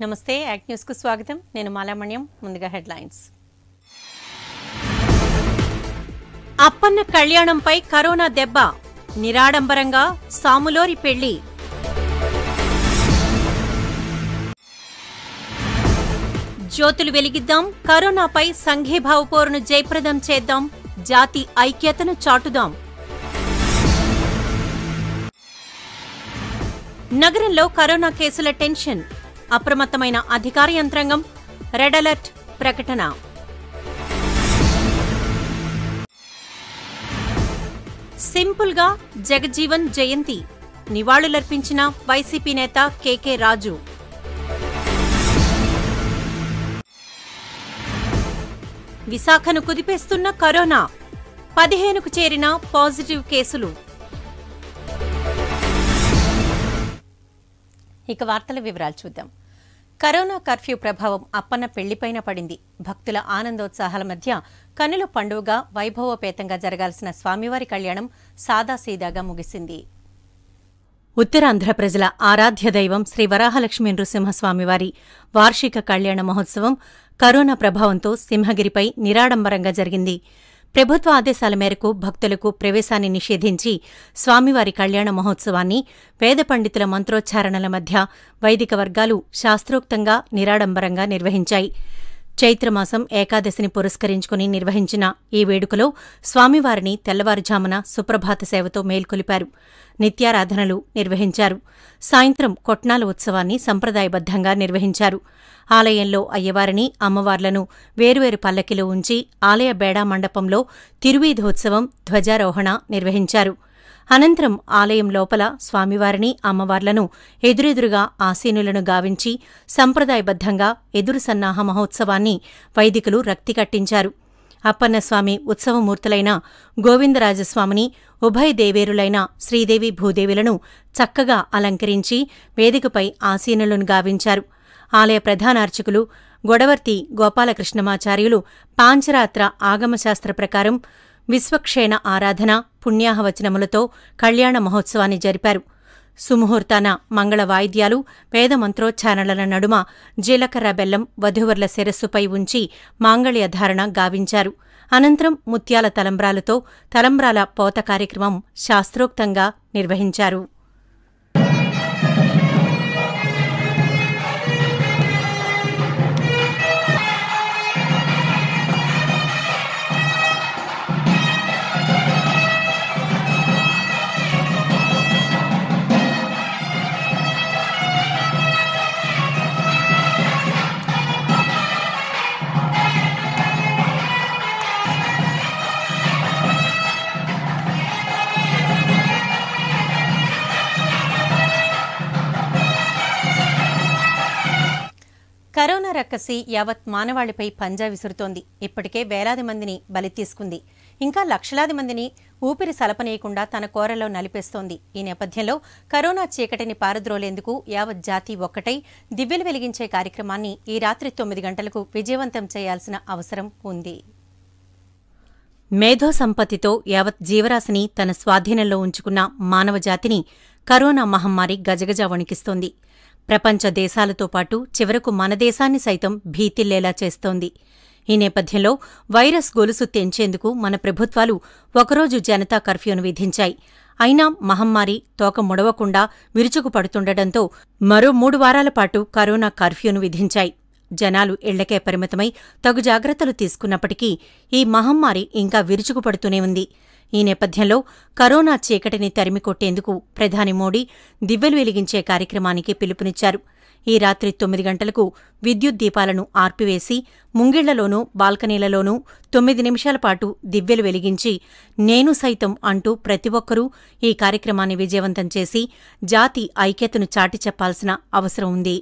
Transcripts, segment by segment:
నమస్తే act news కు స్వాగతం నేను మాలామణ్యం ముందుగా హెడ్లైన్స్ అప్పన్న కళ్యాణంపై కరోనా దెబ్బ నిరాడంబరంగా సాములోరి పెళ్లి జ్యోతులు వెలిగిద్దాం కరోనాపై సంఘీభావ పోరును జయప్రదం చేద్దాం జాతి ఐక్యతను చాటుదాం నగరంలో కరోనా కేసుల టెన్షన్ అప్రమత్తమైన అధికార యంత్రాంగం రెడ్ అలర్ట్ ప్రకటన సింపుల్ గా జగజ్జీవన్ జయంతి నివాళులర్పించిన వైసీపీ నేత కెకే రాజు విశాఖను కుదిపేస్తున్న కరోనా పదిహేనుకు చేరిన పాజిటివ్ కేసులు ఇక వార్తల వివరాలు చూద్దాం కరోనా కర్ఫ్యూ ప్రభావం అప్పన్న పెళ్లిపైన పడింది భక్తుల ఆనందోత్సాహాల మధ్య కనుల పండుగగా వైభవోపేతంగా జరగాల్సిన స్వామివారి కళ్యాణం సాదాసీదాగా ముగిసింది ఉత్తరాంధ్ర ప్రజల ఆరాధ్య దైవం శ్రీ వరాహలక్ష్మీ నృసింహస్వామివారి వార్షిక కళ్యాణ మహోత్సవం కరోనా ప్రభావంతో సింహగిరిపై నిరాడంబరంగా జరిగింది ప్రభుత్వ ఆదేశాల మేరకు భక్తులకు ప్రవేశాన్ని నిషేధించి స్వామివారి కళ్యాణ మహోత్సవాన్ని వేద పండితుల మంత్రోచ్చారణల మధ్య వైదిక వర్గాలు శాస్త్రోక్తంగా నిరాడంబరంగా నిర్వహించాయి చైత్రమాసం ఏకాదశిని పురస్కరించుకుని నిర్వహించిన ఈ వేడుకలో స్వామివారిని తెల్లవారుజామున సుప్రభాత సేవతో మేల్కొలిపారు నిత్యారాధనలు నిర్వహించారు సాయంత్రం కొట్నాల ఉత్సవాన్ని సంప్రదాయబద్ధంగా నిర్వహించారు ఆలయంలో అయ్యవారిని అమ్మవార్లను వేర్వేరు పల్లకిలో ఉంచి ఆలయ బేడా మండపంలో తిరువీధోత్సవం ధ్వజారోహణ నిర్వహించారు అనంతరం ఆలయం లోపల స్వామివారిని అమ్మవార్లను ఎదురెదురుగా ఆసీనులను గావించి సంప్రదాయబద్ధంగా ఎదురు సన్నాహ మహోత్సవాన్ని వైదికులు రక్తి కట్టించారు అప్పన్నస్వామి ఉత్సవమూర్తులైన గోవిందరాజస్వామిని ఉభయ దేవేరులైన శ్రీదేవి భూదేవులను చక్కగా అలంకరించి వేదికపై ఆసీనులను గావించారు ఆలయ ప్రధానార్చకులు గొడవర్తి గోపాలకృష్ణమాచార్యులు పాంచరాత్ర ఆగమశాస్త్ర ప్రకారం విశ్వక్షేణ ఆరాధన పుణ్యాహవచనములతో కళ్యాణ మహోత్సవాన్ని జరిపారు సుముహూర్తాన మంగళ వాయిద్యాలు వేద మంత్రోచ్చారణల నడుమ జీలకర్ర బెల్లం వధువర్ల శిరస్సుపై ఉంచి మాంగళ్యధారణ గావించారు అనంతరం ముత్యాల తలంబ్రాలతో తలంబ్రాల పోత కార్యక్రమం శాస్త్రోక్తంగా నిర్వహించారు కరోనా రక్కసి యావత్ మానవాళిపై పంజా విసురుతోంది ఇప్పటికే వేలాది మందిని బలి తీసుకుంది ఇంకా లక్షలాది మందిని ఊపిరి సలపనీయకుండా తన కోరలో నలిపేస్తోంది ఈ నేపథ్యంలో కరోనా చీకటిని పారద్రోలేందుకు యావత్ జాతి ఒక్కటై దివ్యలు వెలిగించే కార్యక్రమాన్ని ఈ రాత్రి తొమ్మిది గంటలకు విజయవంతం చేయాల్సిన అవసరం ఉంది మేధో సంపత్తితో యావత్ జీవరాశిని తన స్వాధీనంలో ఉంచుకున్న మానవజాతిని కరోనా మహమ్మారి గజగజ వణికిస్తోంది ప్రపంచ దేశాలతో పాటు చివరకు మన దేశాన్ని సైతం భీతిల్లేలా చేస్తోంది ఈ నేపథ్యంలో వైరస్ గొలుసు తెంచేందుకు మన ప్రభుత్వాలు ఒకరోజు జనతా కర్ఫ్యూను విధించాయి అయినా మహమ్మారి తోక ముడవకుండా విరుచుకుపడుతుండటంతో మరో మూడు వారాల పాటు కరోనా కర్ఫ్యూను విధించాయి జనాలు ఇళ్లకే పరిమితమై తగు జాగ్రత్తలు తీసుకున్నప్పటికీ ఈ మహమ్మారి ఇంకా విరుచుకుపడుతూనే ఉంది ఈ నేపథ్యంలో కరోనా చీకటిని తరిమికొట్టేందుకు ప్రధాని మోడీ దివ్వెలు వెలిగించే కార్యక్రమానికి పిలుపునిచ్చారు ఈ రాత్రి తొమ్మిది గంటలకు విద్యుత్ దీపాలను ఆర్పివేసి ముంగిళ్లలోనూ బాల్కనీలలోనూ తొమ్మిది నిమిషాల పాటు దివ్వెలు వెలిగించి నేను సైతం అంటూ ప్రతి ఒక్కరూ ఈ కార్యక్రమాన్ని విజయవంతం చేసి జాతి ఐక్యతను చాటి చెప్పాల్సిన అవసరం ఉంది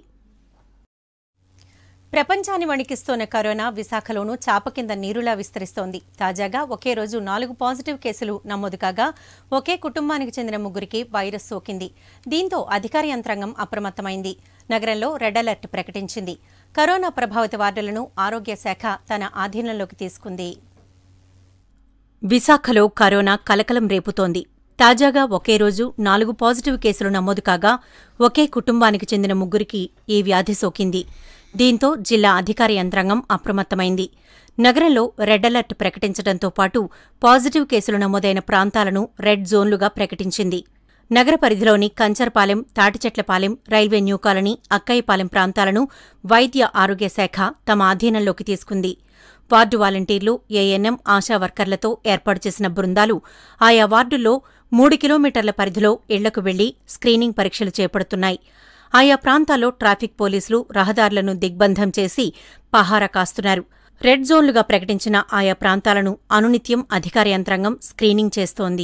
ప్రపంచాన్ని వణికిస్తోన్న కరోనా విశాఖలోనూ చాప కింద నీరులా విస్తరిస్తోంది తాజాగా ఒకే రోజు నాలుగు పాజిటివ్ కేసులు నమోదు కాగా ఒకే కుటుంబానికి చెందిన ముగ్గురికి వైరస్ సోకింది దీంతో అధికార యంత్రాంగం అప్రమత్తమైంది నగరంలో రెడ్ అలర్ట్ ప్రకటించింది కరోనా ప్రభావిత వార్డులను ఆరోగ్య శాఖ తన ఆధీనంలోకి తీసుకుంది విశాఖలో కరోనా కలకలం రేపుతోంది తాజాగా ఒకే రోజు నాలుగు పాజిటివ్ కేసులు నమోదు కాగా ఒకే కుటుంబానికి చెందిన ముగ్గురికి ఈ వ్యాధి సోకింది దీంతో జిల్లా అధికార యంత్రాంగం అప్రమత్తమైంది నగరంలో రెడ్ అలర్ట్ ప్రకటించడంతో పాటు పాజిటివ్ కేసులు నమోదైన ప్రాంతాలను రెడ్ జోన్లుగా ప్రకటించింది నగర పరిధిలోని Kancharapalem Thatichetlapalem railway new colony Akkayyapalem ప్రాంతాలను వైద్య ఆరోగ్య శాఖ తమ అధీనంలోకి తీసుకుంది వార్డు వాలంటీర్లు ఏఎన్ఎం ఆశా వర్కర్లతో ఏర్పాటు చేసిన బృందాలు ఆయా వార్డుల్లో మూడు కిలోమీటర్ల పరిధిలో ఇళ్లకు వెళ్లి స్క్రీనింగ్ పరీక్షలు చేపడుతున్నాయి ఆయా ప్రాంతాల్లో ట్రాఫిక్ పోలీసులు రహదారులను దిగ్బంధం చేసి పహారా కాస్తున్నారు రెడ్ జోన్లుగా ప్రకటించిన ఆయా ప్రాంతాలను అనునిత్యం అధికార యంత్రాంగం స్క్రీనింగ్ చేస్తోంది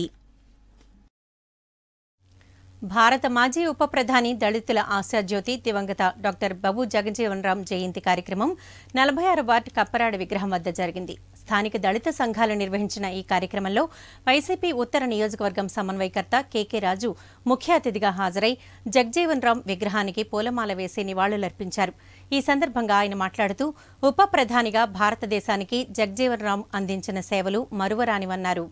భారత మాజీ ఉప ప్రధాని దళితుల ఆశాజ్యోతి దివంగత డాక్టర్ బబు జగజీవన్ రామ్ జయంతి కార్యక్రమం నలభై ఆరు వార్డు కప్పరాడ విగ్రహం వద్ద జరిగింది స్థానిక దళిత సంఘాలు నిర్వహించిన ఈ కార్యక్రమంలో వైసీపీ ఉత్తర నియోజకవర్గం సమన్వయకర్త కెకే రాజు ముఖ్య అతిథిగా హాజరై జగజీవన్ రామ్ విగ్రహానికి పూలమాల వేసి నివాళులర్పించారు ఈ సందర్భంగా ఆయన మాట్లాడుతూ ఉప ప్రధానిగా భారతదేశానికి జగజీవన్ రామ్ అందించిన సేవలు మరువరానివన్నారు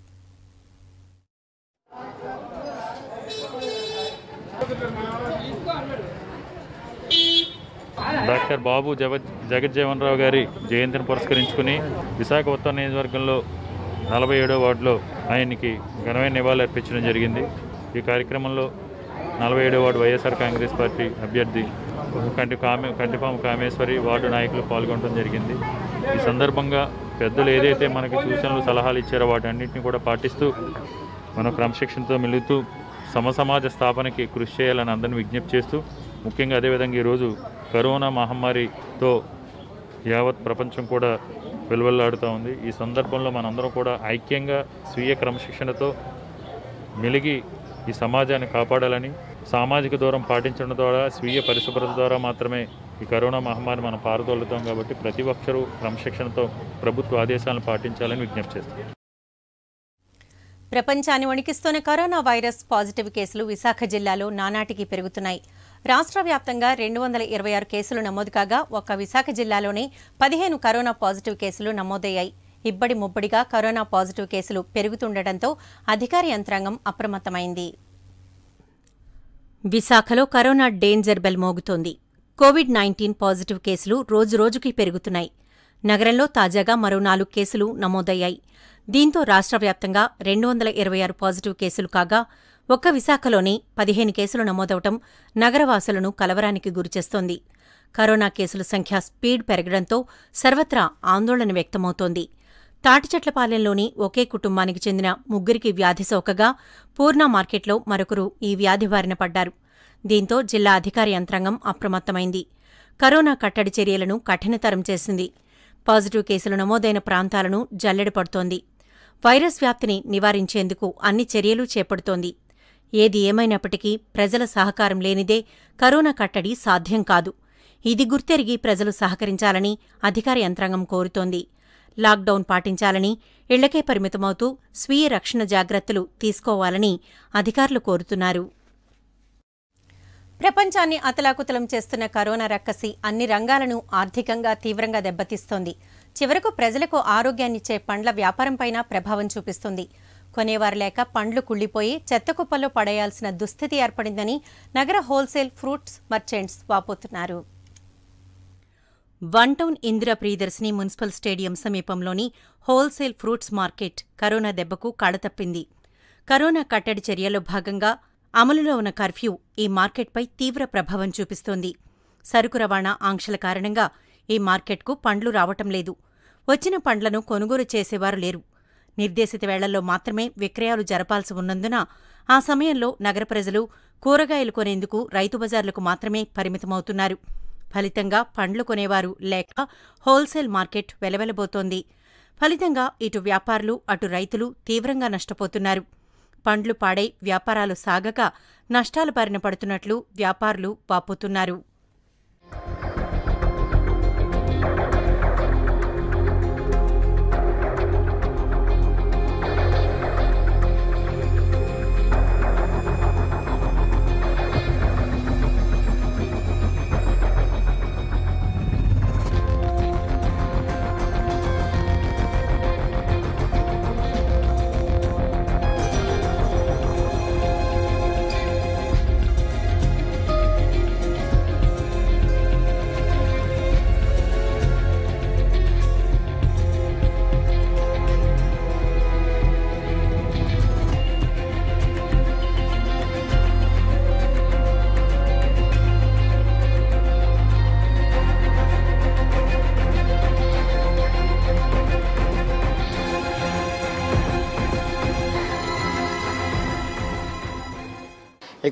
డాక్టర్ బాబు జగ జగజ్జీవన్ రావు గారి జయంతిని పురస్కరించుకుని విశాఖ ఉత్తర నియోజకవర్గంలో నలభై ఏడో వార్డులో ఆయనకి ఘనమైన నివాళులు అర్పించడం జరిగింది ఈ కార్యక్రమంలో నలభై ఏడో వార్డు వైఎస్ఆర్ కాంగ్రెస్ పార్టీ అభ్యర్థి కంటి కామే కంటిపాము కామేశ్వరి వార్డు నాయకులు పాల్గొనడం జరిగింది ఈ సందర్భంగా పెద్దలు ఏదైతే మనకి సూచనలు సలహాలు ఇచ్చారో వాటన్నింటినీ కూడా పాటిస్తూ మన క్రమశిక్షణతో మెలుగుతూ సమసమాజ స్థాపనకి కృషి చేయాలని అందరిని విజ్ఞప్తి చేస్తూ ముఖ్యంగా అదేవిధంగా ఈరోజు కరోనా మహమ్మారితో యావత్ ప్రపంచం కూడా వెలువెల్లాడుతూ ఉంది ఈ సందర్భంలో మనందరం కూడా ఐక్యంగా స్వీయ క్రమశిక్షణతో మెలిగి ఈ సమాజాన్ని కాపాడాలని సామాజిక దూరం పాటించడం ద్వారా స్వీయ పరిశుభ్రత ద్వారా మాత్రమే ఈ కరోనా మహమ్మారి మనం పారదోలుతాం కాబట్టి ప్రతి ఒక్కరూ క్రమశిక్షణతో ప్రభుత్వ ఆదేశాలను పాటించాలని విజ్ఞప్తి చేస్తాం ప్రపంచాన్ని వణికిస్తున్న కరోనా వైరస్ పాజిటివ్ కేసులు విశాఖ జిల్లాలో నానాటికి పెరుగుతున్నాయి రాష్ట్ర వ్యాప్తంగా రెండు వందల ఇరవై ఆరు కేసులు నమోదు కాగా ఒక్క విశాఖ జిల్లాలోనే పదిహేను కరోనా పాజిటివ్ కేసులు నమోదయ్యాయి ఇబ్బడి ముబ్బడిగా కరోనా పాజిటివ్ కేసులు పెరుగుతుండటంతో అధికార యంత్రాంగం అప్రమత్తమైంది విశాఖలో కరోనా డేంజర్ బెల్ మోగుతోంది కోవిడ్ నైన్టీన్ పాజిటివ్ కేసులు రోజురోజుకి పెరుగుతున్నాయి నగరంలో తాజాగా మరో నాలుగు కేసులు నమోదయ్యాయి దీంతో రాష్ట్ర వ్యాప్తంగా రెండు వందల ఇరవై ఆరు పాజిటివ్ కేసులు కాగా ఒక్క విశాఖలోనే పదిహేను కేసులు నమోదవటం నగరవాసులను కలవరానికి గురిచేస్తోంది కరోనా కేసుల సంఖ్య స్పీడ్ పెరగడంతో సర్వత్రా ఆందోళన వ్యక్తమవుతోంది తాటిచెట్లపాలెంలోని ఒకే కుటుంబానికి చెందిన ముగ్గురికి వ్యాధి సోకగా పూర్ణ మార్కెట్లో మరొకరు ఈ వ్యాధి బారిన పడ్డారు దీంతో జిల్లా అధికార యంత్రాంగం అప్రమత్తమైంది కరోనా కట్టడి చర్యలను కఠినతరం చేసింది పాజిటివ్ కేసులు నమోదైన ప్రాంతాలను జల్లెడ పడుతోంది వైరస్ వ్యాప్తిని నివారించేందుకు అన్ని చర్యలు చేపడుతోంది ఏది ఏమైనప్పటికీ ప్రజల సహకారం లేనిదే కరోనా కట్టడి సాధ్యం కాదు ఇది గుర్తెరిగి ప్రజలు సహకరించాలని అధికార యంత్రాంగం కోరుతోంది లాక్డౌన్ పాటించాలని ఇళ్లకే పరిమితమవుతూ స్వీయ రక్షణ జాగ్రత్తలు తీసుకోవాలని అధికారులు కోరుతున్నారు ప్రపంచాన్ని అతలాకుతలం చేస్తున్న కరోనా రక్కసి అన్ని రంగాలను ఆర్థికంగా తీవ్రంగా దెబ్బతీస్తోంది చివరకు ప్రజలకు ఆరోగ్యాన్నిచ్చే పండ్ల వ్యాపారంపైన ప్రభావం చూపిస్తుంది కొనేవారు లేక పండ్లు కుళ్లిపోయి చెత్త కుప్పల్లో పడేయాల్సిన దుస్థితి ఏర్పడిందని నగర హోల్సేల్ ఫ్రూట్స్ మర్చెంట్స్ వాపోతున్నారు one town Indira Priyadarshini municipal stadium సమీపంలోని హోల్సేల్ ఫ్రూట్స్ మార్కెట్ కరోనా దెబ్బకు కళతప్పింది కరోనా కట్టడి చర్యలో భాగంగా అమలులో ఉన్న కర్ఫ్యూ ఈ మార్కెట్పై తీవ్ర ప్రభావం చూపిస్తోంది సరుకు రవాణా ఆంక్షల కారణంగా ఈ మార్కెట్కు పండ్లు రావటం లేదు వచ్చిన పండ్లను కొనుగోలు చేసేవారు లేరు నిర్దేశిత వేళల్లో మాత్రమే విక్రయాలు జరపాల్సి ఉన్నందున ఆ సమయంలో నగర ప్రజలు కూరగాయలు కొనేందుకు రైతు బజార్లకు మాత్రమే పరిమితమవుతున్నారు ఫలితంగా పండ్లు కొనేవారు లేక హోల్సేల్ మార్కెట్ వెలవెలబోతోంది ఫలితంగా ఇటు వ్యాపారులు అటు రైతులు తీవ్రంగా నష్టపోతున్నారు పండ్లు పాడై వ్యాపారాలు సాగక నష్టాల బారిన పడుతున్నట్లు వ్యాపారులు వాపోతున్నారు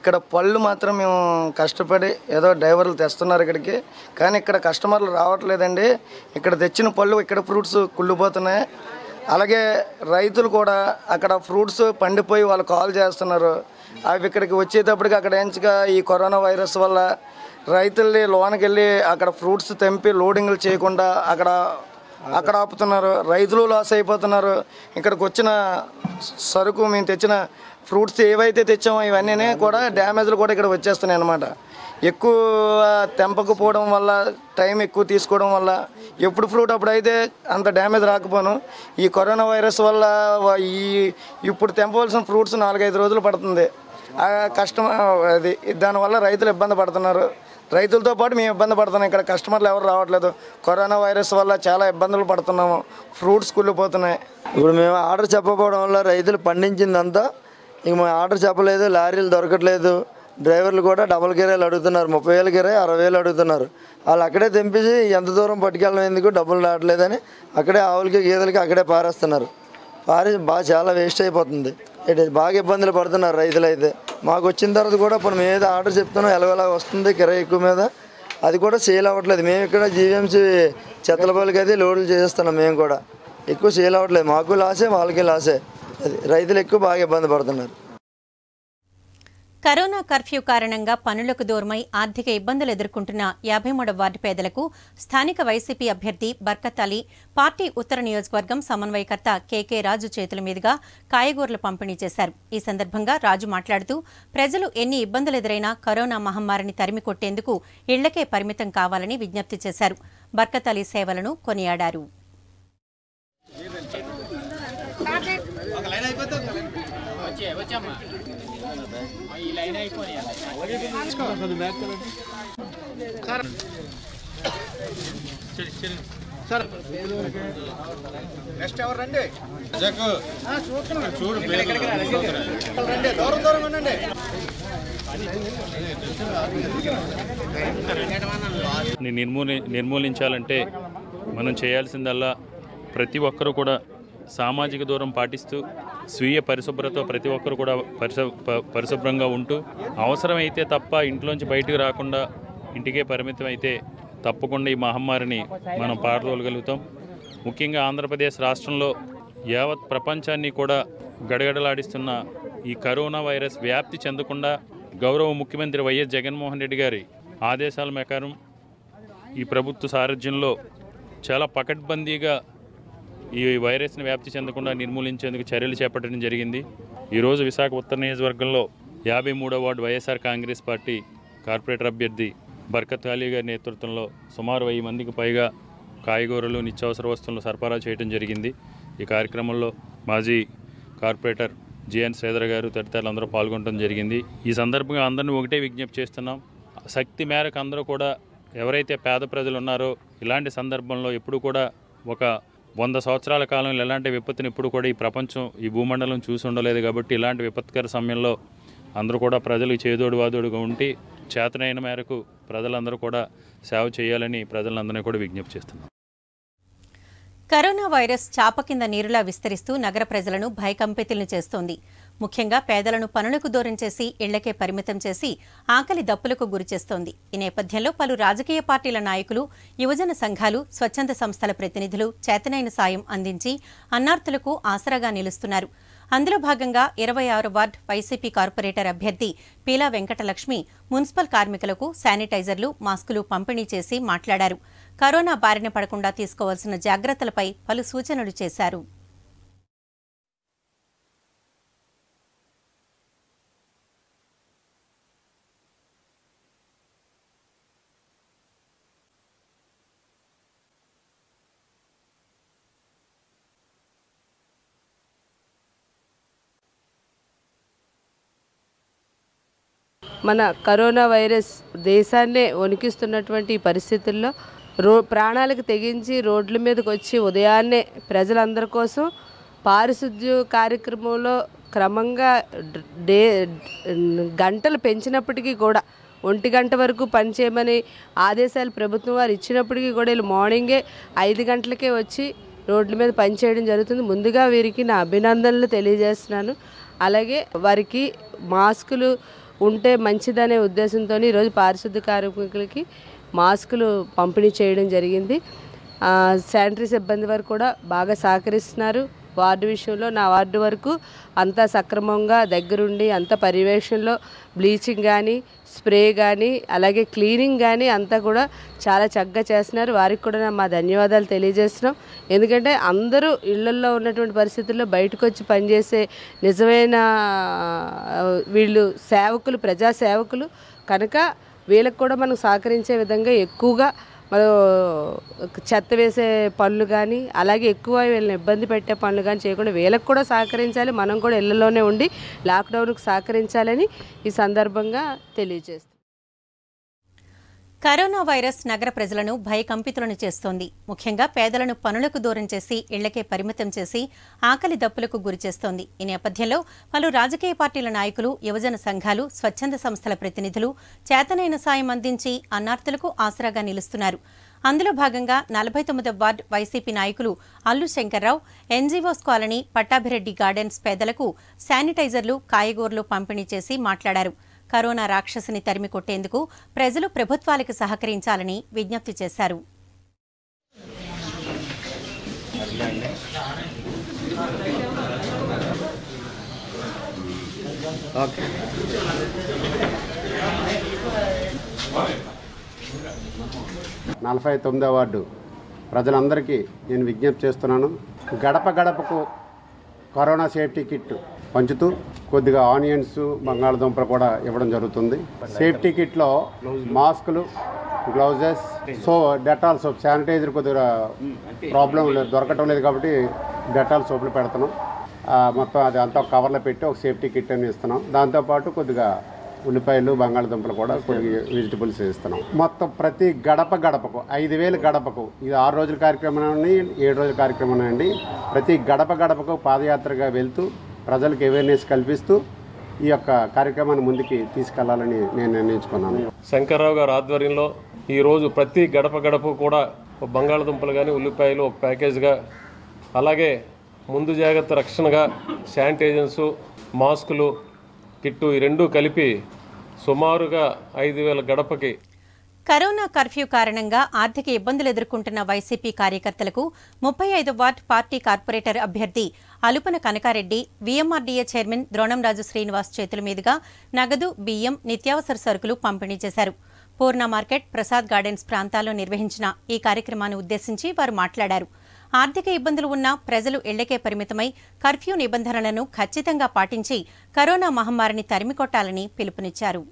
ఇక్కడ పళ్ళు మాత్రం మేము కష్టపడి ఏదో డ్రైవర్లు తెస్తున్నారు ఇక్కడికి కానీ ఇక్కడ కస్టమర్లు రావట్లేదండి ఇక్కడ తెచ్చిన పళ్ళు ఇక్కడ ఫ్రూట్స్ కుళ్ళిపోతున్నాయి అలాగే రైతులు కూడా అక్కడ ఫ్రూట్స్ పండిపోయి వాళ్ళు కాల్ చేస్తున్నారు అవి ఇక్కడికి వచ్చేటప్పటికి అక్కడ ఎంచగా ఈ కరోనా వైరస్ వల్ల రైతుల్ని లోనకి వెళ్ళి అక్కడ ఫ్రూట్స్ తెంపి లోడింగ్లు చేయకుండా అక్కడ అక్కడ ఆపుతున్నారు రైతులు లాస్ అయిపోతున్నారు ఇక్కడికి వచ్చిన సరుకు మేము తెచ్చిన ఫ్రూట్స్ ఏవైతే తెచ్చామో ఇవన్నీ కూడా డ్యామేజ్లు కూడా ఇక్కడ వచ్చేస్తున్నాయి అన్నమాట ఎక్కువ తెంపకపోవడం వల్ల టైం ఎక్కువ తీసుకోవడం వల్ల ఎప్పుడు ఫ్రూట్ అప్పుడు అయితే అంత డ్యామేజ్ రాకపోను ఈ కరోనా వైరస్ వల్ల వ- ఈ ఇప్పుడు తెంపవలసిన ఫ్రూట్స్ నాలుగైదు రోజులు పడుతుంది ఆ కష్టం అది దానివల్ల రైతులు ఇబ్బంది పడుతున్నారు రైతులతో పాటు మేము ఇబ్బంది పడుతున్నాం ఇక్కడ కస్టమర్లు ఎవరు రావట్లేదు కరోనా వైరస్ వల్ల చాలా ఇబ్బందులు పడుతున్నాము ఫ్రూట్స్ కుళ్ళిపోతున్నాయి ఇప్పుడు మేము ఆర్డర్ చెప్పకపోవడం వల్ల రైతులు పండించిందంతా ఇంక మేము ఆర్డర్ చెప్పలేదు లారీలు దొరకట్లేదు డ్రైవర్లు కూడా డబల్ కిరాయిలు అడుగుతున్నారు ముప్పై వేల కిరాయి అరవై వేలు అడుగుతున్నారు వాళ్ళు అక్కడే తెంపించి ఎంత దూరం పట్టుకెళ్ళడం ఎందుకు డబ్బులు రావట్లేదని అక్కడే ఆవులకి గేదెలకి అక్కడే పారేస్తున్నారు పారి బాగా చాలా వేస్ట్ అయిపోతుంది ఇటు బాగా ఇబ్బందులు పడుతున్నారు రైతులు అయితే మాకు వచ్చిన తర్వాత కూడా ఇప్పుడు మేము ఏదో ఆర్డర్ చెప్తున్నాం ఎలాగోలా వస్తుంది కిరాయి ఎక్కువ మీద అది కూడా సేల్ అవ్వట్లేదు మేము ఇక్కడ జీవీఎంసీ చెత్తలపల్లికి అయితే లోడ్లు చేస్తున్నాం మేము కూడా ఎక్కువ సేల్ అవ్వట్లేదు మాకు లాసే వాళ్ళకి లాసే అది రైతులు ఎక్కువ బాగా ఇబ్బంది పడుతున్నారు కరోనా కర్ఫ్యూ కారణంగా పనులకు దూరమై ఆర్థిక ఇబ్బందులు ఎదుర్కొంటున్న యాభై మూడవ వార్డు పేదలకు స్థానిక వైసీపీ అభ్యర్థి బర్కత్ అలీ పార్టీ ఉత్తర నియోజకవర్గం సమన్వయకర్త కేకే రాజు చేతుల మీదుగా కాయగూరలు పంపిణీ చేశారు ఈ సందర్భంగా రాజు మాట్లాడుతూ ప్రజలు ఎన్ని ఇబ్బందులు ఎదురైనా కరోనా మహమ్మారిని తరిమి కొట్టేందుకు ఇళ్లకే పరిమితం కావాలని విజ్ఞప్తి చేశారు బర్కత్ అలీ సేవలను కొనియాడారు ని నిర్మూలి నిర్మూలించాలంటే మనం చేయాల్సిందల్లా ప్రతి ఒక్కరూ కూడా సామాజిక దూరం పాటిస్తూ స్వీయ పరిశుభ్రత ప్రతి ఒక్కరు కూడా పరిశు ప- పరిశుభ్రంగా ఉంటూ అవసరమైతే తప్ప ఇంట్లోంచి బయటకు రాకుండా ఇంటికే పరిమితం అయితే తప్పకుండా ఈ మహమ్మారిని మనం పారదోలగలుగుతాం ముఖ్యంగా ఆంధ్రప్రదేశ్ రాష్ట్రంలో యావత్ ప్రపంచాన్ని కూడా గడగడలాడిస్తున్న ఈ కరోనా వైరస్ వ్యాప్తి చెందకుండా గౌరవ ముఖ్యమంత్రి వైఎస్ జగన్మోహన్ రెడ్డి గారి ఆదేశాల ప్రకారం ఈ ప్రభుత్వ సారథ్యంలో చాలా పకడ్బందీగా ఈ వైరస్ని వ్యాప్తి చెందకుండా నిర్మూలించేందుకు చర్యలు చేపట్టడం జరిగింది ఈరోజు విశాఖ ఉత్తర నియోజకవర్గంలో యాభై మూడో ward YSR Congress party corporator అభ్యర్థి బర్కత్ అలీ గారి నేతృత్వంలో సుమారు వెయ్యి మందికి పైగా కాయగూరలు నిత్యావసర వస్తువులు సరఫరా చేయడం జరిగింది ఈ కార్యక్రమంలో మాజీ కార్పొరేటర్ జిఎన్ శ్రీధర్ గారు తదితరులు అందరూ పాల్గొనడం జరిగింది ఈ సందర్భంగా అందరినీ ఒకటే విజ్ఞప్తి చేస్తున్నాం శక్తి మేరకు అందరూ కూడా ఎవరైతే పేద ప్రజలు ఉన్నారో ఇలాంటి సందర్భంలో ఎప్పుడు కూడా ఒక వంద సంవత్సరాల కాలంలో ఎలాంటి విపత్తుని ఎప్పుడు కూడా ఈ ప్రపంచం ఈ భూమండలం చూసి ఉండలేదు కాబట్టి ఇలాంటి విపత్కర సమయంలో అందరూ కూడా ప్రజలకు చేదోడు వాదోడుగా ఉండి చేతనైన మేరకు ప్రజలందరూ కూడా సేవ చేయాలని ప్రజలందరినీ కూడా విజ్ఞప్తి చేస్తున్నాం కరోనా వైరస్ చాప కింద నీరులా విస్తరిస్తూ నగర ప్రజలను భయకంపితులను చేస్తోంది ముఖ్యంగా పేదలను పనులకు దూరం చేసి ఇళ్లకే పరిమితం చేసి ఆకలి దప్పులకు గురిచేస్తోంది ఈ నేపథ్యంలో పలు రాజకీయ పార్టీల నాయకులు యువజన సంఘాలు స్వచ్ఛంద సంస్థల ప్రతినిధులు చేతనైన సాయం అందించి అన్నార్థులకు ఆసరాగా నిలుస్తున్నారు అందులో భాగంగా ఇరవై ఆరు వార్డ్ వైసీపీ కార్పొరేటర్ అభ్యర్థి పీలా వెంకటలక్ష్మి మున్సిపల్ కార్మికులకు శానిటైజర్లు మాస్కులు పంపిణీ చేసి మాట్లాడారు కరోనా బారిన పడకుండా తీసుకోవాల్సిన జాగ్రత్తలపై పలు సూచనలు చేశారు మన కరోనా వైరస్ దేశాన్నే వణికిస్తున్నటువంటి ఈ పరిస్థితుల్లో రో ప్రాణాలకు తెగించి రోడ్ల మీదకి వచ్చి ఉదయాన్నే ప్రజలందరి కోసం పారిశుద్ధ్య కార్యక్రమంలో క్రమంగా డ్- డే గంటలు పెంచినప్పటికీ కూడా ఒంటి గంట వరకు పనిచేయమని ఆదేశాలు ప్రభుత్వం వారు ఇచ్చినప్పటికీ కూడా వీళ్ళు మార్నింగే ఐదు గంటలకే వచ్చి రోడ్ల మీద పనిచేయడం జరుగుతుంది ముందుగా వీరికి నా అభినందనలు తెలియజేస్తున్నాను అలాగే వారికి మాస్కులు ఉంటే మంచిదనే ఉద్దేశంతో ఈరోజు పారిశుద్ధ కార్మికులకి మాస్కులు పంపిణీ చేయడం జరిగింది ఆ, శానిటరీ సిబ్బంది వారు కూడా బాగా సహకరిస్తున్నారు వార్డు విషయంలో నా వార్డు వరకు అంతా సక్రమంగా దగ్గరుండి అంత పర్యవేక్షణలో బ్లీచింగ్ కానీ స్ప్రే కానీ అలాగే క్లీనింగ్ కానీ అంతా కూడా చాలా చక్కగా చేస్తున్నారు వారికి కూడా నా మా ధన్యవాదాలు తెలియజేస్తున్నాం ఎందుకంటే అందరూ ఇళ్లల్లో ఉన్నటువంటి పరిస్థితుల్లో బయటకు వచ్చి పనిచేసే నిజమైన ఆ, వీళ్ళు సేవకులు ప్రజా సేవకులు కనుక వీళ్ళకి కూడా మనం సహకరించే విధంగా ఎక్కువగా మనం చెత్త వేసే పనులు కానీ అలాగే ఎక్కువ వీళ్ళని ఇబ్బంది పెట్టే పనులు కానీ చేయకుండా వీళ్ళకి కూడా సహకరించాలి మనం కూడా ఇళ్లలోనే ఉండి లాక్డౌన్కు సహకరించాలని ఈ సందర్భంగా తెలియజేస్తాం కరోనా వైరస్ నగర ప్రజలను భయకంపితులను చేస్తోంది ముఖ్యంగా పేదలను పనులకు దూరం చేసి ఇళ్లకే పరిమితం చేసి ఆకలి దప్పులకు గురిచేస్తోంది ఈ నేపథ్యంలో పలు రాజకీయ పార్టీల నాయకులు యువజన సంఘాలు స్వచ్ఛంద సంస్థల ప్రతినిధులు చేతనైన సాయం అందించి అన్నార్థులకు ఆసరాగా నిలుస్తున్నారు అందులో భాగంగా నలభై తొమ్మిదవ వార్డు వైసీపీ నాయకులు Allu Shankarrao NGOs colony Pattabhireddy gardens పేదలకు శానిటైజర్లు కాయగూరలు పంపిణీ చేసి మాట్లాడారు కరోనా రాక్షసిని తరిమి కొట్టేందుకు ప్రజలు ప్రభుత్వాలకు సహకరించాలని విజ్ఞప్తి చేశారు నలభై తొమ్మిదో వార్డు ప్రజలందరికీ నేను విజ్ఞప్తి చేస్తున్నాను గడప గడపకు కరోనా సేఫ్టీ కిట్ పంచుతూ కొద్దిగా ఆనియన్స్ బంగాళదుంపలు కూడా ఇవ్వడం జరుగుతుంది సేఫ్టీ కిట్లో మాస్కులు gloves so Dettol soap sanitiser కొద్దిగా ప్రాబ్లం లేదు దొరకటం లేదు కాబట్టి డెటాల్ సోపులు పెడుతున్నాం ఆ, మొత్తం అది అంతా ఒక కవర్లో పెట్టి ఒక సేఫ్టీ కిట్ అని ఇస్తున్నాం దాంతోపాటు కొద్దిగా ఉల్లిపాయలు బంగాళదుంపలు కూడా కొన్ని వెజిటబుల్స్ ఇస్తున్నాం మొత్తం ప్రతి గడప గడపకు ఐదు వేలు గడపకు ఇది ఆరు రోజుల కార్యక్రమం అండి ఏడు రోజుల కార్యక్రమం అండి ప్రతి గడప గడపకు పాదయాత్రగా వెళ్తూ ప్రజలకు అవేర్నెస్ కల్పిస్తూ ఈ యొక్క కార్యక్రమాన్ని ముందుకి తీసుకెళ్లాలని నేను నిర్ణయించుకున్నాను శంకర్రావు గారి ఆధ్వర్యంలో ఈరోజు ప్రతి గడప గడప కూడా ఒక బంగాళదుంపలు కానీ ఉల్లిపాయలు ఒక ప్యాకేజ్గా అలాగే ముందు జాగ్రత్త రక్షణగా శానిటైజర్సు మాస్కులు కిట్టు ఈ రెండు కలిపి సుమారుగా ఐదు వేల గడపకి కరోనా కర్ఫ్యూ కారణంగా ఆర్థిక ఇబ్బందులు ఎదుర్కొంటున్న వైసీపీ కార్యకర్తలకు ముప్పై ఐదు వార్డు పార్టీ కార్పొరేటర్ అభ్యర్థి అలుపన కనకారెడ్డి వీఎంఆర్డీఏ చైర్మన్ ద్రోణంరాజు శ్రీనివాస్ చేతుల మీదుగా నగదు బియ్యం నిత్యావసర సరుకులు పంపిణీ చేశారు పూర్ణ మార్కెట్ ప్రసాద్ గార్డెన్స్ ప్రాంతాల్లో నిర్వహించిన ఈ కార్యక్రమాన్ని ఉద్దేశించి వారు మాట్లాడారు ఆర్థిక ఇబ్బందులు ఉన్న ప్రజలు ఇళ్లకే పరిమితమై కర్ఫ్యూ నిబంధనలను ఖచ్చితంగా పాటించి కరోనా మహమ్మారిని తరిమికొట్టాలని పిలుపునిచ్చారు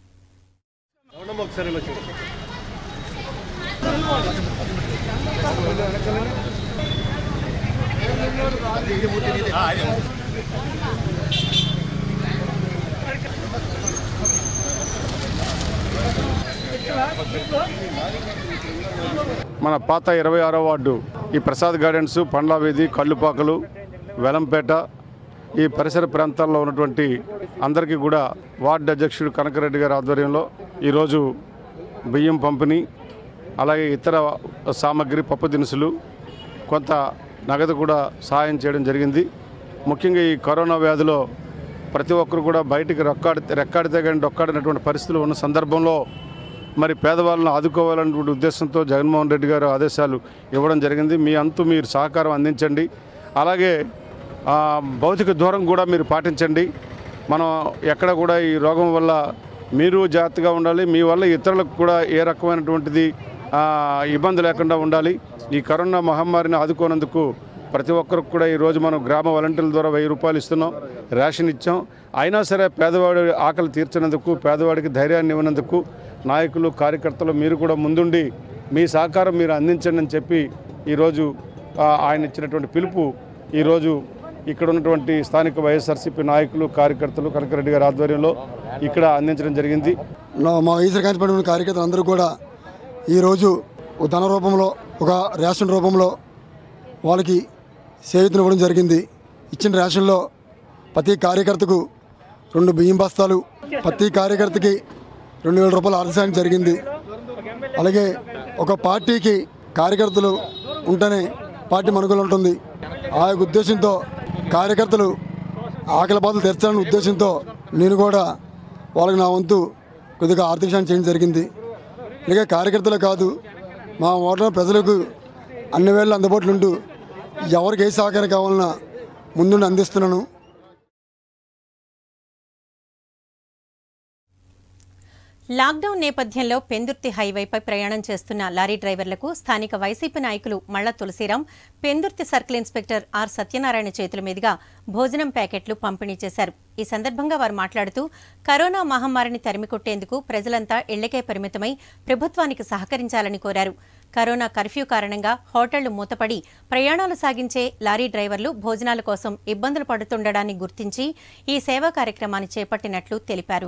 మన పాత ఇరవై ఆరో వార్డు ఈ ప్రసాద్ గార్డెన్స్ పండ్ల వీధి కల్లుపాకలు వెలంపేట ఈ పరిసర ప్రాంతాల్లో ఉన్నటువంటి అందరికీ కూడా వార్డు అధ్యక్షుడు కనకరెడ్డి గారి ఆధ్వర్యంలో ఈరోజు బియ్యం పంపిణీ అలాగే ఇతర సామాగ్రి పప్పు దినుసులు కొంత నగదు కూడా సహాయం చేయడం జరిగింది ముఖ్యంగా ఈ కరోనా వ్యాధిలో ప్రతి ఒక్కరు కూడా బయటికి రెక్కాడితే రెక్కాడితే కానీ డొక్కాడినటువంటి పరిస్థితులు ఉన్న సందర్భంలో మరి పేదవాళ్ళను ఆదుకోవాలన్నటువంటి ఉద్దేశంతో జగన్మోహన్ రెడ్డి గారు ఆదేశాలు ఇవ్వడం జరిగింది మీ అంతు మీరు సహకారం అందించండి అలాగే ఆ, భౌతిక దూరం కూడా మీరు పాటించండి మనం ఎక్కడ కూడా ఈ రోగం వల్ల మీరు జాగ్రత్తగా ఉండాలి మీ వల్ల ఇతరులకు కూడా ఏ రకమైనటువంటిది ఆ, ఇబ్బంది లేకుండా ఉండాలి ఈ కరోనా మహమ్మారిని ఆదుకోనందుకు ప్రతి ఒక్కరికి కూడా ఈరోజు మనం గ్రామ వాలంటీర్ల ద్వారా వెయ్యి రూపాయలు ఇస్తున్నాం రేషన్ ఇచ్చాం అయినా సరే పేదవాడి ఆకలి తీర్చినందుకు పేదవాడికి ధైర్యాన్ని ఇవ్వనందుకు నాయకులు కార్యకర్తలు మీరు కూడా ముందుండి మీ సహకారం మీరు అందించండి అని చెప్పి ఈరోజు ఆ, ఆయన ఇచ్చినటువంటి పిలుపు ఈరోజు ఇక్కడ ఉన్నటువంటి స్థానిక వైఎస్ఆర్సీపీ నాయకులు కార్యకర్తలు కనకరెడ్డి గారి ఆధ్వర్యంలో ఇక్కడ అందించడం జరిగింది నా- మా వైఎస్ఆర్ కాంతి పార్టీ కార్యకర్తలు అందరూ కూడా ఈరోజు ఒక ధన రూపంలో ఒక రేషన్ రూపంలో వాళ్ళకి చేయూతనివ్వడం జరిగింది ఇచ్చిన రేషన్లో ప్రతి కార్యకర్తకు రెండు బియ్యం బస్తాలు ప్రతి కార్యకర్తకి రెండు వేల రూపాయలు ఆర్థిక సాయం జరిగింది అలాగే ఒక పార్టీకి కార్యకర్తలు ఉంటేనే పార్టీ మనుగోలు ఉంటుంది ఆ యొక్క ఉద్దేశంతో కార్యకర్తలు ఆకలి బాధలు తెరచాలనే ఉద్దేశంతో నేను కూడా వాళ్ళకి నా వంతు కొద్దిగా ఆర్థిక సాయం చేయడం జరిగింది ఇలాగే కార్యకర్తలు కాదు మా ఓటర్ ప్రజలకు అన్ని వేళ అందుబాటులో ఉంటూ ఎవరికి ఏ సహకారం కావాలన్నా ముందుండి అందిస్తున్నాను లాక్డౌన్ నేపథ్యంలో పెందుర్తి హైవేపై ప్రయాణం చేస్తున్న లారీ డ్రైవర్లకు స్థానిక వైసీపీ నాయకులు Malla Tulasiram Pendurthi circle inspector R Satyanarayana చేతుల మీదుగా భోజనం ప్యాకెట్లు పంపిణీ చేశారు ఈ సందర్భంగా వారు మాట్లాడుతూ కరోనా మహమ్మారిని తరిమికొట్టేందుకు ప్రజలంతా ఇళ్లకే పరిమితమై ప్రభుత్వానికి సహకరించాలని కోరారు కరోనా కర్ఫ్యూ కారణంగా హోటళ్లు మూతపడి ప్రయాణాలు సాగించే లారీ డ్రైవర్లు భోజనాల కోసం ఇబ్బందులు పడుతుండడాన్ని గుర్తించి ఈ సేవా కార్యక్రమాన్ని చేపట్టినట్లు తెలిపారు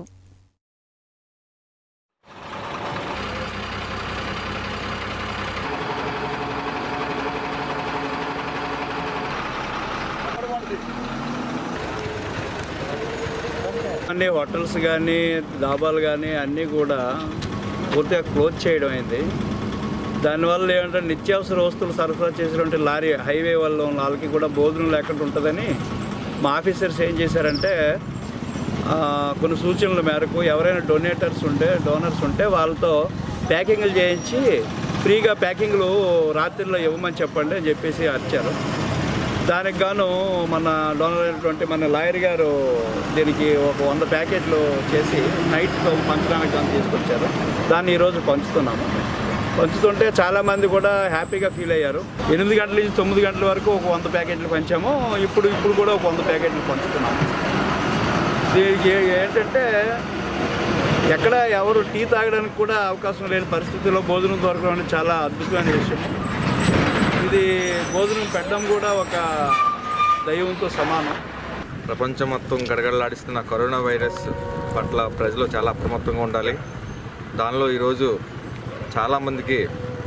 అన్ని హోటల్స్ కానీ డాబాలు కానీ అన్నీ కూడా పూర్తిగా క్లోజ్ చేయడం అయింది దానివల్ల ఏమంటే నిత్యావసర వస్తువులు సరఫరా చేసినటువంటి లారీ హైవే వల్ల ఉన్న వాళ్ళకి కూడా భోజనం లేకుండా ఉంటుందని మా ఆఫీసర్స్ ఏం చేశారంటే ఆ, కొన్ని సూచనల మేరకు ఎవరైనా డొనేటర్స్ ఉంటే డోనర్స్ ఉంటే వాళ్ళతో ప్యాకింగ్లు చేయించి ఫ్రీగా ప్యాకింగ్లు రాత్రిలో ఇవ్వమని చెప్పండి అని చెప్పేసి వచ్చారు దానికి గాను మన డోనర్ అయినటువంటి మన లాయర్ గారు దీనికి ఒక వంద ప్యాకెట్లు చేసి నైట్ పంచడానికి గాను తీసుకొచ్చారు దాన్ని ఈరోజు పంచుతున్నాము పంచుతుంటే చాలామంది కూడా హ్యాపీగా ఫీల్ అయ్యారు ఎనిమిది గంటల నుంచి తొమ్మిది గంటల వరకు ఒక వంద ప్యాకెట్లు పంచాము ఇప్పుడు ఇప్పుడు కూడా ఒక వంద ప్యాకెట్లు పంచుతున్నాము దీనికి ఏంటంటే ఎక్కడ ఎవరు టీ తాగడానికి కూడా అవకాశం లేని పరిస్థితుల్లో భోజనం దొరకడం అనేది చాలా అద్భుతమైన విషయం ఇది భోజనం పెట్టడం కూడా ఒక దైవంతో సమానం ప్రపంచం మొత్తం గడగడలాడిస్తున్న కరోనా వైరస్ పట్ల ప్రజలు చాలా అప్రమత్తంగా ఉండాలి దానిలో ఈరోజు చాలామందికి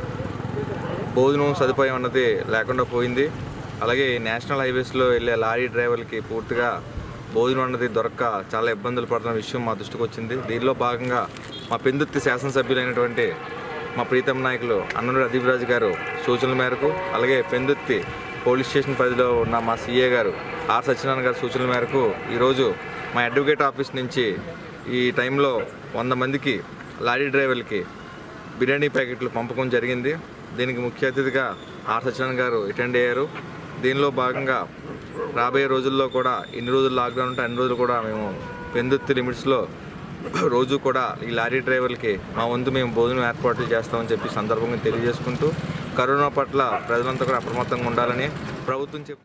భోజనం సదుపాయం అన్నది లేకుండా పోయింది అలాగే నేషనల్ హైవేస్లో వెళ్ళే లారీ డ్రైవర్లకి పూర్తిగా భోజనం అన్నది దొరక్క చాలా ఇబ్బందులు పడుతున్న విషయం మా దృష్టికి వచ్చింది దీనిలో భాగంగా మా పెందుర్తి శాసనసభ్యులైనటువంటి మా ప్రీతం నాయకులు అన్నూరి అదీబరాజు గారు సూచనల మేరకు అలాగే పెందుర్తి పోలీస్ స్టేషన్ పరిధిలో ఉన్న మా సీఏ గారు ఆర్ సత్యనారాయణ గారి సూచనల మేరకు ఈరోజు మా అడ్వకేట్ ఆఫీస్ నుంచి ఈ టైంలో వంద మందికి లారీ డ్రైవర్లకి బిర్యానీ ప్యాకెట్లు పంపకం జరిగింది దీనికి ముఖ్య అతిథిగా ఆర్ సత్యనారాయణ గారు అటెండ్ అయ్యారు దీనిలో భాగంగా రాబోయే రోజుల్లో కూడా ఎన్ని రోజులు లాక్డౌన్ ఉంటే అన్ని రోజులు కూడా మేము పెందుత్తి లిమిట్స్లో రోజు కూడా ఈ లారీ డ్రైవర్లకి మా వంతు మేము భోజనం ఏర్పాట్లు చేస్తామని చెప్పి సందర్భంగా తెలియజేసుకుంటూ కరోనా పట్ల ప్రజలంతా కూడా అప్రమత్తంగా ఉండాలని ప్రభుత్వం చెప్పి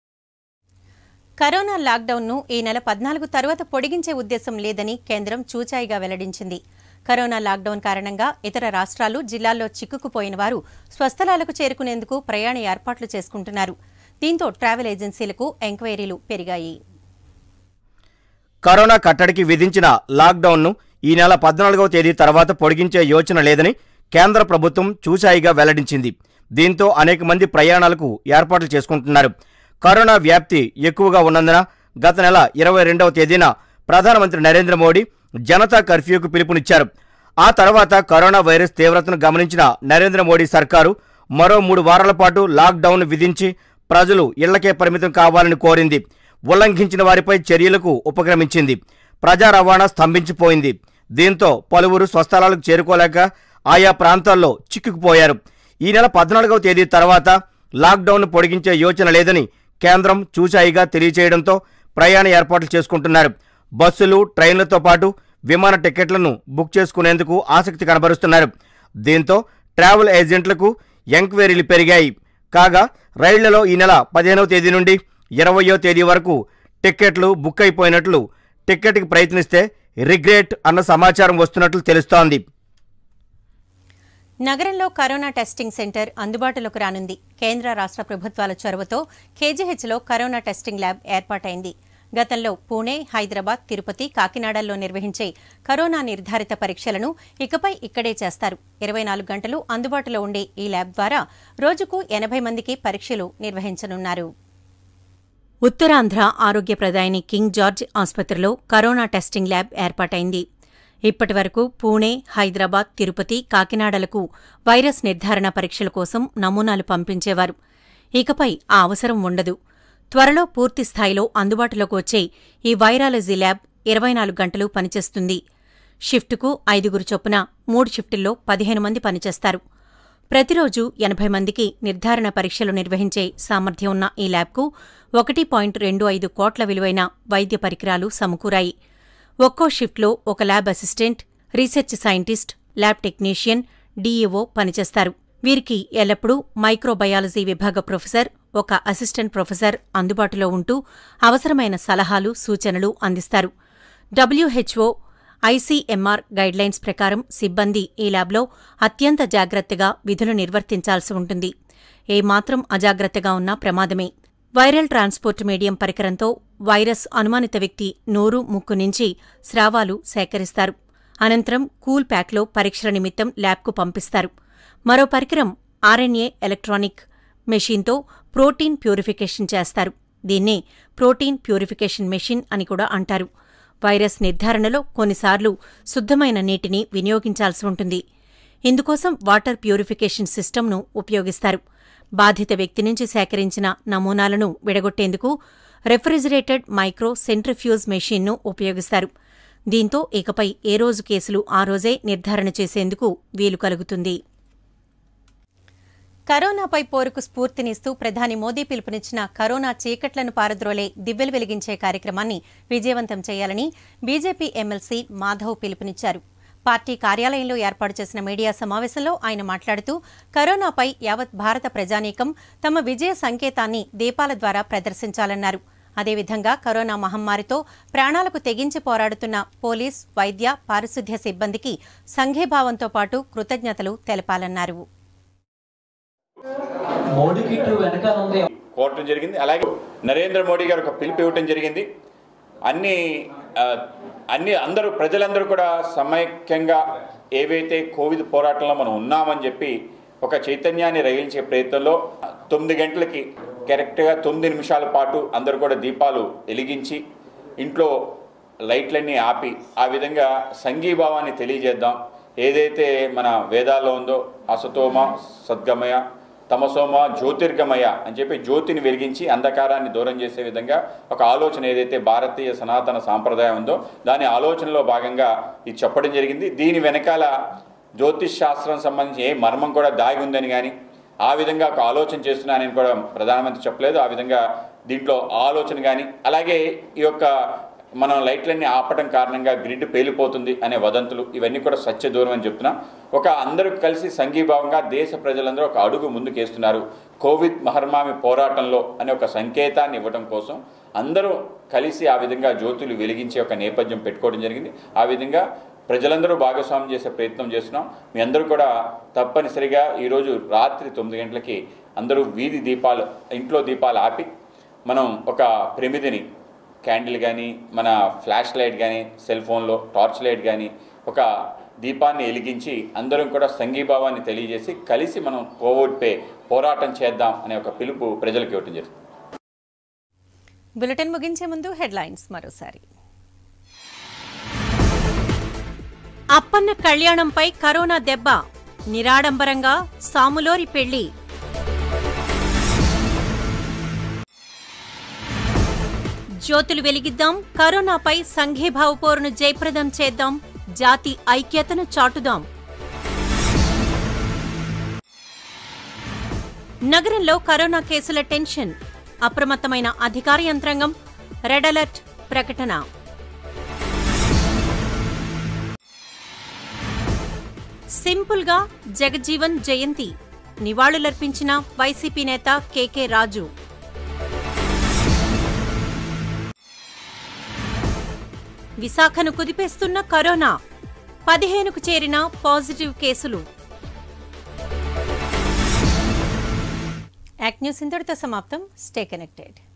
కరోనా లాక్డౌన్ను ఈ నెల పద్నాలుగు తర్వాత పొడిగించే ఉద్దేశం లేదని కేంద్రం చూచాయిగా వెల్లడించింది కరోనా లాక్డౌన్ కారణంగా ఇతర రాష్ట్రాలు జిల్లాల్లో చిక్కుకుపోయిన వారు స్వస్థలాలకు చేరుకునేందుకు ప్రయాణ ఏర్పాట్లు చేసుకుంటున్నారు దీంతో ట్రావెల్ ఏజెన్సీలకు ఎంక్వైరీలు పెరిగాయి కరోనా కట్టడికి విధించిన లాక్డౌన్ను ఈ నెల పద్నాలుగవ తేదీ తర్వాత పొడిగించే యోచన లేదని కేంద్ర ప్రభుత్వం చూచాయిగా వెల్లడించింది దీంతో అనేక మంది ప్రయాణాలకు ఏర్పాట్లు చేసుకుంటున్నారు కరోనా వ్యాప్తి ఎక్కువగా ఉన్నందున గత నెల ఇరవై రెండవ తేదీన ప్రధానమంత్రి నరేంద్ర మోడీ జనతా కర్ఫ్యూకు పిలుపునిచ్చారు ఆ తర్వాత కరోనా వైరస్ తీవ్రతను గమనించిన నరేంద్ర మోడీ సర్కారు మరో మూడు వారాల పాటు లాక్డౌన్ విధించి ప్రజలు ఇళ్లకే పరిమితం కావాలని కోరింది ఉల్లంఘించిన వారిపై చర్యలకు ఉపక్రమించింది ప్రజా రవాణా స్తంభించిపోయింది దీంతో పలువురు స్వస్థలాలకు చేరుకోలేక ఆయా ప్రాంతాల్లో చిక్కుకుపోయారు ఈ నెల పద్నాలుగవ తేదీ తర్వాత లాక్డౌన్ పొడిగించే యోచన లేదని కేంద్రం చూచాయిగా తెలియచేయడంతో ప్రయాణ ఏర్పాట్లు చేసుకుంటున్నారు బస్సులు ట్రైన్లతో పాటు విమాన టికెట్లను బుక్ చేసుకునేందుకు ఆసక్తి కనబరుస్తున్నారు దీంతో ట్రావెల్ ఏజెంట్లకు ఎంక్వైరీలు పెరిగాయి కాగా రైళ్లలో ఈ నెల పదిహేనవ తేదీ నుండి ఇరవయో తేదీ వరకు టిక్కెట్లు బుక్ అయిపోయినట్లు టిక్కెట్కి ప్రయత్నిస్తే రిగ్రెట్ అన్న సమాచారం వస్తున్నట్లు తెలుస్తోంది నగరంలో కరోనా టెస్టింగ్ సెంటర్ అందుబాటులోకి రానుంది కేంద్ర రాష్ట్ర ప్రభుత్వాల చొరవతో కేజీహెచ్లో కరోనా టెస్టింగ్ ల్యాబ్ ఏర్పాటైంది గతంలో పూణే హైదరాబాద్ తిరుపతి కాకినాడల్లో నిర్వహించే కరోనా నిర్ధారిత పరీక్షలను ఇకపై ఇక్కడే చేస్తారు ఇరవై నాలుగు గంటలు అందుబాటులో ఉండే ఈ ల్యాబ్ ద్వారా రోజుకు ఎనభై మందికి పరీక్షలు నిర్వహించనున్నారు ఉత్తరాంధ్ర ఆరోగ్య ప్రదాయని కింగ్ జార్జ్ ఆసుపత్రిలో కరోనా టెస్టింగ్ ల్యాబ్ ఏర్పాటైంది ఇప్పటి వరకు పూణే హైదరాబాద్ తిరుపతి కాకినాడలకు వైరస్ నిర్ధారణ పరీక్షల కోసం నమూనాలు పంపించేవారు ఇకపై ఆ అవసరం ఉండదు త్వరలో పూర్తి స్థాయిలో అందుబాటులోకి వచ్చే ఈ వైరాలజీ ల్యాబ్ ఇరవై నాలుగు గంటలు పనిచేస్తుంది షిఫ్టుకు ఐదుగురు చొప్పున మూడు షిఫ్టుల్లో పదిహేను మంది పనిచేస్తారు ప్రతిరోజు ఎనభై మందికి నిర్ధారణ పరీక్షలు నిర్వహించే సామర్థ్యం ఉన్న ఈ ల్యాబ్కు ఒకటి పాయింట్ రెండు ఐదు కోట్ల విలువైన వైద్య పరికరాలు సమకూరాయి ఒక్కో షిఫ్ట్లో ఒక lab assistant research scientist lab technician DEO పనిచేస్తారు వీరికి ఎల్లప్పుడూ మైక్రోబయాలజీ విభాగ ప్రొఫెసర్ ఒక అసిస్టెంట్ ప్రొఫెసర్ అందుబాటులో ఉంటూ అవసరమైన సలహాలు సూచనలు అందిస్తారు డబ్ల్యూహెచ్ఓ ఐసీఎంఆర్ గైడ్లైన్స్ ప్రకారం సిబ్బంది ఈ ల్యాబ్లో అత్యంత జాగ్రత్తగా విధులు నిర్వర్తించాల్సి ఉంటుంది ఏమాత్రం అజాగ్రత్తగా ఉన్నా ప్రమాదమే వైరల్ ట్రాన్స్పోర్ట్ మీడియం పరికరంతో వైరస్ అనుమానిత వ్యక్తి నోరు ముక్కు నుంచి స్రావాలు సేకరిస్తారు అనంతరం కూల్ ప్యాక్లో పరీక్షల నిమిత్తం ల్యాబ్కు పంపిస్తారు మరో పరికరం ఆర్ఎన్ఏ ఎలక్ట్రానిక్ మెషీన్తో ప్రోటీన్ ప్యూరిఫికేషన్ చేస్తారు దీన్నే ప్రోటీన్ ప్యూరిఫికేషన్ మెషిన్ అని కూడా అంటారు వైరస్ నిర్ధారణలో కొన్నిసార్లు శుద్ధమైన నీటిని వినియోగించాల్సి ఉంటుంది ఇందుకోసం వాటర్ ప్యూరిఫికేషన్ సిస్టమ్ను ఉపయోగిస్తారు బాధిత వ్యక్తి నుంచి సేకరించిన నమూనాలను విడగొట్టేందుకు రెఫ్రిజిరేటెడ్ మైక్రో సెంట్రిఫ్యూజ్ మెషీన్ను ఉపయోగిస్తారు దీంతో ఇకపై ఏ రోజు కేసులు ఆ రోజే నిర్ధారణ చేసేందుకు వీలు కలుగుతుంది కరోనాపై పోరుకు స్ఫూర్తినిస్తూ ప్రధాని మోదీ పిలుపునిచ్చిన కరోనా చీకట్లను పారద్రోలే దివ్వెలు వెలిగించే కార్యక్రమాన్ని విజయవంతం చేయాలని బీజేపీ ఎమ్మెల్సీ మాధవ్ పిలుపునిచ్చారు పార్టీ కార్యాలయంలో ఏర్పాటు చేసిన మీడియా సమావేశంలో ఆయన మాట్లాడుతూ కరోనాపై యావత్ భారత ప్రజానీకం తమ విజయ సంకేతాన్ని దీపాల ద్వారా ప్రదర్శించాలన్నారు అదేవిధంగా కరోనా మహమ్మారితో ప్రాణాలకు తెగించి పోరాడుతున్న పోలీస్ వైద్య పారిశుద్ధ్య సిబ్బందికి సంఘీభావంతో పాటు కృతజ్ఞతలు తెలపాలన్నారు మోడీ కిట్ వెనకాల ఉంది కోరటం జరిగింది అలాగే నరేంద్ర మోడీ గారు ఒక పిలుపు ఇవ్వటం జరిగింది అన్ని ఆ, అన్ని అందరూ ప్రజలందరూ కూడా సమైక్యంగా ఏవైతే కోవిడ్ పోరాటంలో మనం ఉన్నామని చెప్పి ఒక చైతన్యాన్ని రగిలించే ప్రయత్నంలో తొమ్మిది గంటలకి కరెక్ట్గా తొమ్మిది నిమిషాల పాటు అందరూ కూడా దీపాలు వెలిగించి ఇంట్లో లైట్లన్నీ ఆపి ఆ విధంగా సంఘీభావాన్ని తెలియజేద్దాం ఏదైతే మన వేదాల్లో ఉందో అసతోమ సద్గమయ తమసోమ జ్యోతిర్గమయ అని చెప్పి జ్యోతిని వెలిగించి అంధకారాన్ని దూరం చేసే విధంగా ఒక ఆలోచన ఏదైతే భారతీయ సనాతన సాంప్రదాయం ఉందో దాని ఆలోచనలో భాగంగా ఇది చెప్పడం జరిగింది దీని వెనకాల జ్యోతిష్ శాస్త్రం సంబంధించి ఏ మర్మం కూడా దాగి ఉందని కానీ ఆ విధంగా ఒక ఆలోచన చేస్తున్నానని కూడా ప్రధానమంత్రి చెప్పలేదు ఆ విధంగా దీంట్లో ఆలోచన కానీ అలాగే ఈ యొక్క మనం లైట్లన్నీ ఆపడం కారణంగా గ్రిడ్ పేలిపోతుంది అనే వదంతులు ఇవన్నీ కూడా సత్య దూరం అని చెప్తున్నాం ఒక అందరూ కలిసి సంఘీభావంగా దేశ ప్రజలందరూ ఒక అడుగు ముందుకేస్తున్నారు కోవిడ్ మహమ్మారి పోరాటంలో అనే ఒక సంకేతాన్ని ఇవ్వడం కోసం అందరూ కలిసి ఆ విధంగా జ్యోతులు వెలిగించే ఒక నేపథ్యం పెట్టుకోవడం జరిగింది ఆ విధంగా ప్రజలందరూ భాగస్వామ్యం చేసే ప్రయత్నం చేస్తున్నాం మీ అందరూ కూడా తప్పనిసరిగా ఈరోజు రాత్రి తొమ్మిది గంటలకి అందరూ వీధి దీపాలు ఇంట్లో దీపాలు ఆపి మనం ఒక ప్రమిదిని క్యాండిల్ కానీ మన ఫ్లాష్ లైట్ కానీ సెల్ ఫోన్లో టార్చ్ లైట్ కానీ ఒక దీపాన్ని వెలిగించి అందరం కూడా సంఘీభావాన్ని తెలియజేసి కలిసి మనం కోవిడ్పై పోరాటం చేద్దాం అనే ఒక పిలుపు ప్రజలకు ఇవ్వటం జరుగుతుంది బులెటిన్ ముగించే ముందు హెడ్లైన్స్ మరోసారి అప్పన్న కళ్యాణంపై కరోనా దెబ్బ నిరాడంబరంగా సాములోరి పెళ్లి జ్యోతులు వెలిగిద్దాం కరోనాపై సంఘీభావ పోరును జయప్రదం చేద్దాం జాతి ఐక్యతను చాటుదాం నగరంలో కరోనా కేసుల టెన్షన్ అప్రమత్తమైన అధికార యంత్రాంగం రెడ్ అలర్ట్ ప్రకటన సింపుల్గా జగజ్జీవన్ జయంతి నివాళులర్పించిన వైసీపీ నేత కెకే రాజు విశాఖను కుదిపేస్తున్న కరోనా పదిహేనుకు చేరిన పాజిటివ్ కేసులు యాక్ట్ న్యూస్ ఇంతటితో సమాప్తం స్టే కనెక్టెడ్